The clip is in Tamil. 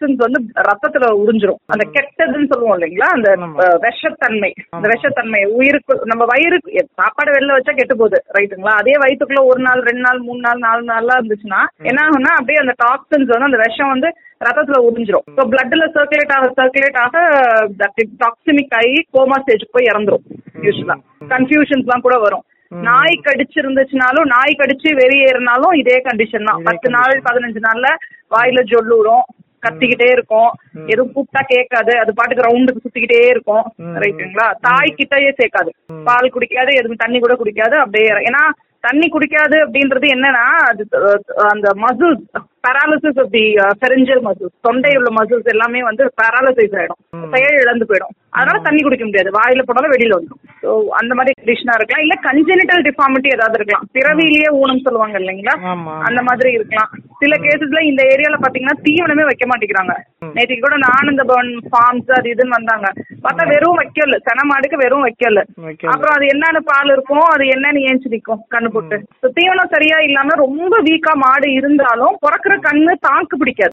டாக்ஸின்ஸ் வந்து ரத்தத்துல உறிஞ்சிரும் அந்த கெட்டதுன்னு சொல்லுவோம் இல்லைங்களா அந்த ஆமா. அஹ், விஷத்தன்மை அந்த விஷத்தன்மை உயிருக்கு நம்ம வயிறுக்கு எ- சாப்பாடு வெளில வச்சா கெட்டு போகுது ரைட்டுங்களா அதே வயிற்றுக்குள்ள ஒரு நாள் ரெண்டு நாள் மூணு நாள் நாலு நாள்லாம் இருந்துச்சுன்னா என்ன ஆகும்னா அப்படியே அந்த டாக்ஸின்ஸ் வந்து அந்த விஷம் வந்து ரத்தத்துல உறிஞ்சிரும் ஸோ பிளட்ல சர்க்குலேட் ஆக சர்க்குலேட் ஆக டாக்ஸிமிக் ஆகி கோமா ஸ்டேஜுக்கு போய் இறந்துரும் யூஸ்வலா கன்ஃபியூஷன்ஸ்லாம் கூட வரும் நாய் கடிச்சிருந்துச்சுனாலும் நாய் கடிச்சு வெளியேறினாலும் இதே கண்டிஷன் தான் இதே பத்து நாள் பதினஞ்சு நாள்ல வாயில ஜொல்லுரும் கத்திக்கிட்டே இருக்கும் எதுவும் கூப்பிட்டா கேட்காது அது பாட்டுக்கு ரவுண்டுக்கு சுத்திக்கிட்டே இருக்கும் ம். ரைட்டுங்களா தாய் கிட்டயே சேர்க்காது பால் குடிக்காது எதுவும் தண்ணி கூட குடிக்காது அப்படியே இற- ஏன்னா தண்ணி குடிக்காது அப்படின்றது என்னன்னா அது அஹ், அந்த muscles paralysis of the pharyngeal muscles தொண்டை உள்ள மசில்ஸ் எல்லாமே வந்து பேராலிசைஸ் ஆயிடும் செயல் இழந்து போயிடும் அதனால தண்ணி குடிக்க முடியாது வாயில போனாலும் வெளியில வந்துடும் ஸோ அந்த மாதிரி கண்டிஷனா இருக்கலாம் இல்ல கன்ஜெனிட்டல் டிஃபார்மிட்டி ஏதாவது இருக்கலாம் பிறவியிலேயே ஊனம் சொல்லுவாங்க இல்லைங்களா ஆமா அந்த மாதிரி இருக்கலாம் சில கேசஸ்ல இந்த ஏரியால பாத்தீங்கன்னா தீவனமே வைக்க மாட்டேங்கிறாங்க நேற்றுக்கு கூட நான் இந்த பர்ன் ஃபார்ம்ஸ் அது இதுன்னு வந்தாங்க பார்த்தா வெறும் வைக்கல சென மாடுக்கு வெறும் வைக்கல வைக்கல. அப்புறம் அது என்னன்னு பால் இருக்கும் அது என்னன்னு ஏஞ்சி நிக்கும் கண்ணு போட்டு So, தீவனம் சரியா இல்லாம ரொம்ப வீக்கா மாடு இருந்தாலும் பிறக்கிற கண்ணு தாக்கு பிடிக்காது